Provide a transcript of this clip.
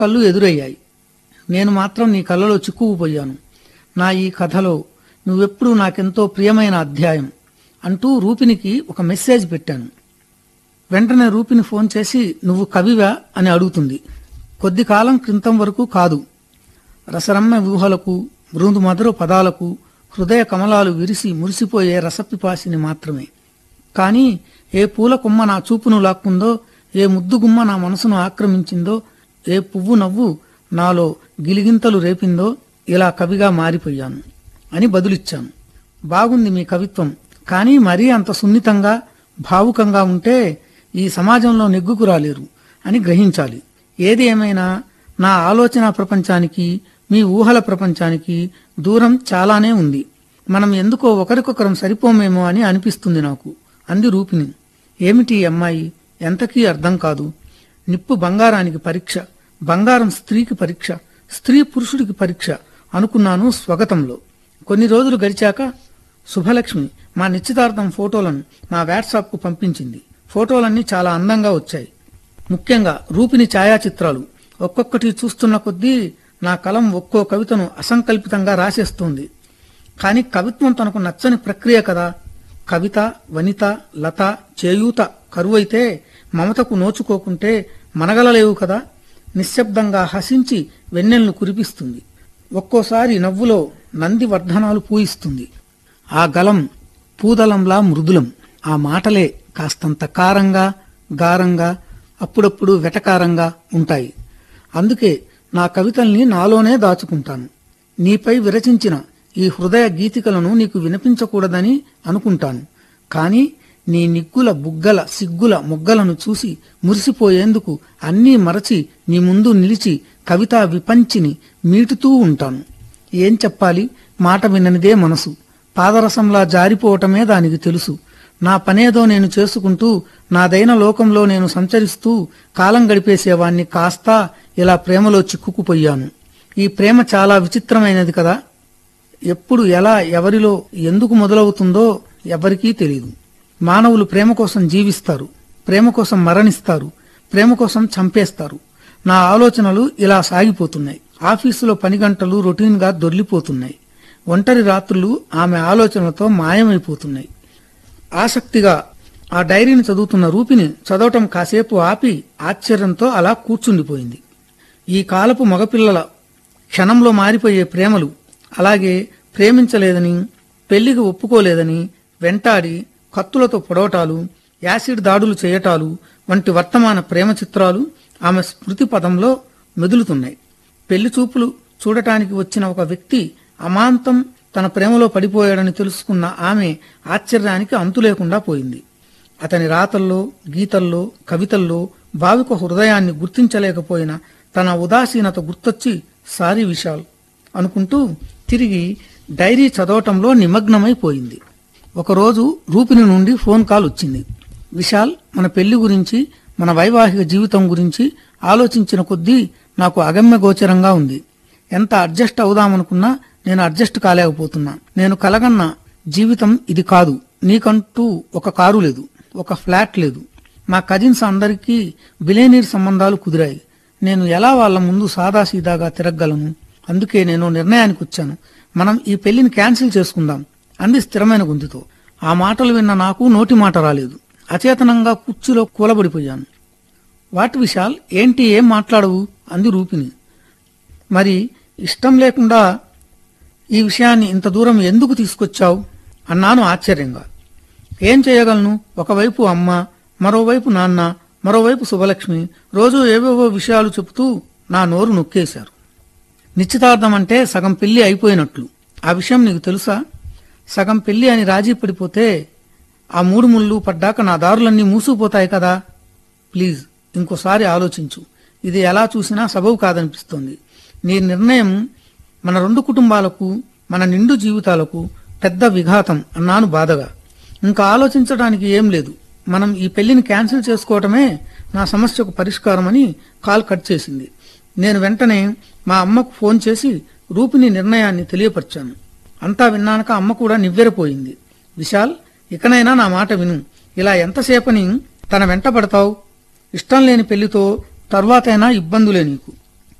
కళ్ళు ఎదురయ్యాయి నేను మాత్రం నీ కళ్ళలో చిక్కుకుపోయాను నా ఈ కథలో నువ్వెప్పుడూ నాకెంతో ప్రియమైన అధ్యాయం అంటూ రూపినికి ఒక మెసేజ్ పెట్టాను వెంటనే రూపిని ఫోన్ చేసి నువ్వు కవివా అని అడుగుతుంది కొద్ది కాలం క్రితం వరకు కాదు రసరమ్య ఊహలకు మృదు మధుర పదాలకు హృదయ కమలాలు విరిసి మురిసిపోయే రసపిపాసిని మాత్రమే కాని ఏ పూల కొమ్మ నా చూపును లాక్కుందో ఏ ముద్దు గుమ్మ నా మనసును ఆక్రమించిందో ఏ పువ్వు నవ్వు నాలో గిలిగింతలు రేపిందో ఇలా కవిగా మారిపోయాను అని బదులిచ్చాను బాగుంది మీ కవిత్వం కానీ మరీ అంత సున్నితంగా భావుకంగా ఉంటే ఈ సమాజంలో నెగ్గుకు రాలేరు అని గ్రహించాలి ఏది ఏమైనా నా ఆలోచన ప్రపంచానికి మీ ఊహల ప్రపంచానికి దూరం చాలానే ఉంది మనం ఎందుకో ఒకరికొకరం సరిపోమేమో అని అనిపిస్తుంది నాకు అంది రూపిణి ఏమిటి ఈ అమ్మాయి ఎంతకీ అర్థం కాదు నిప్పు బంగారానికి పరీక్ష బంగారం స్త్రీకి పరీక్ష స్త్రీ పురుషుడికి పరీక్ష అనుకున్నాను స్వగతంలో కొన్ని రోజులు గడిచాక శుభలక్ష్మి మా నిశ్చితార్థం ఫోటోలను నా వాట్సాప్కు పంపించింది ఫోటోలన్నీ చాలా అందంగా వచ్చాయి ముఖ్యంగా రూపిని ఛాయాచిత్రాలు ఒక్కొక్కటి చూస్తున్న కొద్దీ నా కలం ఒక్కో కవితను అసంకల్పితంగా రాసేస్తోంది కాని కవిత్వం తనకు నచ్చని ప్రక్రియ కదా కవిత వనిత లత చేయూత కరువైతే మమతకు నోచుకోకుంటే మనగలలేవు కదా నిశ్శబ్దంగా హసించి వెన్నెల్ను కురిపిస్తుంది ఒక్కోసారి నవ్వులో నంది వర్ధనాలు పూయిస్తుంది ఆ గలం పూదలంలా మృదులం ఆ మాటలే కాస్తంత కారంగా గారంగా అప్పుడప్పుడు వెటకారంగా ఉంటాయి అందుకే నా కవితల్ని నాలోనే దాచుకుంటాను నీపై విరచించిన ఈ హృదయ గీతికలను నీకు వినిపించకూడదని అనుకుంటాను కాని నీ నిగ్గుల బుగ్గల సిగ్గుల మొగ్గలను చూసి మురిసిపోయేందుకు అన్నీ మరచి నీ ముందు నిలిచి కవితా విపంచిని మీటుతూ ఉంటాను ఏం చెప్పాలి మాట విననిదే మనసు పాదరసంలా జారిపోవటమే దానికి తెలుసు నా పనేదో నేను చేసుకుంటూ నాదైన లోకంలో నేను సంచరిస్తూ కాలం గడిపేసేవాణ్ణి కాస్తా ఇలా ప్రేమలో చిక్కుకుపోయాను ఈ ప్రేమ చాలా విచిత్రమైనది కదా ఎప్పుడు ఎలా ఎవరిలో ఎందుకు మొదలవుతుందో ఎవరికీ తెలియదు మానవులు ప్రేమ కోసం జీవిస్తారు ప్రేమ కోసం మరణిస్తారు ప్రేమ కోసం చంపేస్తారు నా ఆలోచనలు ఇలా సాగిపోతున్నాయి ఆఫీసులో పని గంటలు రొటీన్గా దొర్లిపోతున్నాయి ఒంటరి రాత్రులు ఆమె ఆలోచనలతో మాయమైపోతున్నాయి ఆసక్తిగా ఆ డైరీని చదువుతున్న రూపిని చదవటం కాసేపు ఆపి ఆశ్చర్యంతో అలా కూర్చుండిపోయింది ఈ కాలపు మగపిల్లల క్షణంలో మారిపోయే ప్రేమలు అలాగే ప్రేమించలేదని పెళ్లికి ఒప్పుకోలేదని వెంటాడి కత్తులతో పొడవటాలు యాసిడ్ దాడులు చేయటాలు వంటి వర్తమాన ప్రేమ చిత్రాలు ఆమె స్మృతి పదంలో మెదులుతున్నాయి పెళ్లి చూపులు చూడటానికి వచ్చిన ఒక వ్యక్తి అమాంతం తన ప్రేమలో పడిపోయాడని తెలుసుకున్న ఆమె ఆశ్చర్యానికి అంతు లేకుండా పోయింది అతని రాతల్లో గీతల్లో కవితల్లో భావిక హృదయాన్ని గుర్తించలేకపోయిన తన ఉదాసీనత గుర్తొచ్చి సారీ విశాల్ అనుకుంటూ తిరిగి డైరీ చదవటంలో నిమగ్నమైపోయింది ఒకరోజు రూపిని నుండి ఫోన్ కాల్ వచ్చింది విశాల్ మన పెళ్లి గురించి మన వైవాహిక జీవితం గురించి ఆలోచించిన కొద్దీ నాకు అగమ్య గోచరంగా ఉంది ఎంత అడ్జస్ట్ అవుదామనుకున్నా నేను అడ్జస్ట్ కాలేకపోతున్నా నేను కలగన్న జీవితం ఇది కాదు నీకంటూ ఒక కారు లేదు ఒక ఫ్లాట్ లేదు మా కజిన్స్ అందరికీ బిలేనీర్ సంబంధాలు కుదిరాయి నేను ఎలా వాళ్ళ ముందు సాదాసీదాగా తిరగలను అందుకే నేను నిర్ణయానికి వచ్చాను మనం ఈ పెళ్లిని క్యాన్సిల్ చేసుకుందాం అంది స్థిరమైన గొంతుతో ఆ మాటలు విన్న నాకు నోటి మాట రాలేదు అచేతనంగా కుర్చీలో కూలబడిపోయాను వాట్ విశాల్ ఏంటి ఏం మాట్లాడవు అంది రూపిని మరి ఇష్టం లేకుండా ఈ విషయాన్ని ఇంత దూరం ఎందుకు తీసుకొచ్చావు అన్నాను ఆశ్చర్యంగా ఏం చేయగలను ఒకవైపు అమ్మ మరోవైపు నాన్న మరోవైపు శుభలక్ష్మి రోజు ఏవేవో విషయాలు చెబుతూ నా నోరు నొక్కేశారు నిశ్చితార్థం అంటే సగం పెళ్లి అయిపోయినట్లు ఆ విషయం నీకు తెలుసా సగం పెళ్లి అని రాజీ పడిపోతే ఆ మూడు ముళ్ళు పడ్డాక నా దారులన్నీ మూసుకుపోతాయి కదా ప్లీజ్ ఇంకోసారి ఆలోచించు ఇది ఎలా చూసినా సబవు కాదనిపిస్తోంది నీ నిర్ణయం మన రెండు కుటుంబాలకు మన నిండు జీవితాలకు పెద్ద విఘాతం అన్నాను బాధగా ఇంకా ఆలోచించడానికి ఏం లేదు మనం ఈ పెళ్లిని క్యాన్సిల్ చేసుకోవటమే నా సమస్యకు పరిష్కారమని కాల్ కట్ చేసింది నేను వెంటనే మా అమ్మకు ఫోన్ చేసి రూపిని నిర్ణయాన్ని తెలియపరిచాను అంతా విన్నాక అమ్మ కూడా నివ్వెరపోయింది విశాల్ ఇకనైనా నా మాట విను ఇలా ఎంతసేపని తన వెంట పడతావు ఇష్టం లేని పెళ్లితో తర్వాతైనా ఇబ్బందులే నీకు